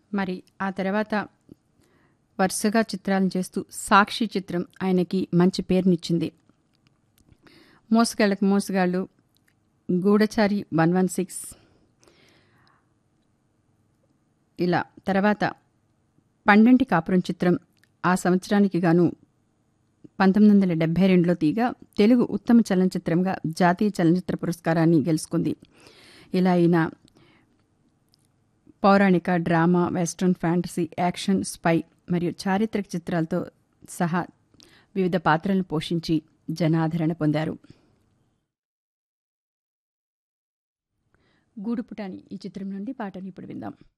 మరి ఆ తర్వాత వరుసగా చిత్రాలను చేస్తూ సాక్షి చిత్రం ఆయనకి మంచి పేరునిచ్చింది మోసగాళ్ళకు మోసగాళ్ళు గూఢచారి వన్ వన్ సిక్స్ ఇలా తర్వాత పండంటి కాపురం చిత్రం ఆ సంవత్సరానికి గాను పంతొమ్మిది వందల డెబ్బై రెండులో తీగా తెలుగు ఉత్తమ చలనచిత్రంగా జాతీయ చలనచిత్ర పురస్కారాన్ని గెలుచుకుంది ఇలా ఈయన పౌరాణిక drama western fantasy action spy మరియు చారిత్రక చిత్రాలతో సహా వివిధ పాత్రలను పోషించి జనాదరణ పొందారు గూడుపుటాని ఈ చిత్రం నుండి పాటని ఇప్పుడు విందాం